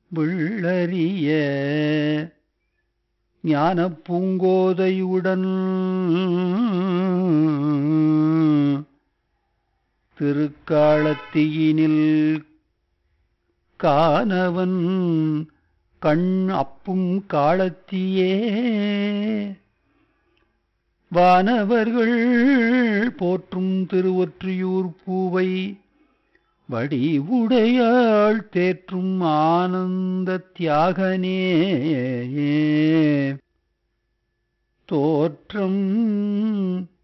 விள்ளறிய ஞானப் பூங்கோதையுடன் திருக்காலத்தியினில் காணவன் கண் அப்பும் காலத்தியே வானவர்கள் போற்றும் திருவொற்றியூர் பூவை வடிவுடையாள் தேற்றும் ஆனந்த தியாகனே தோற்றம்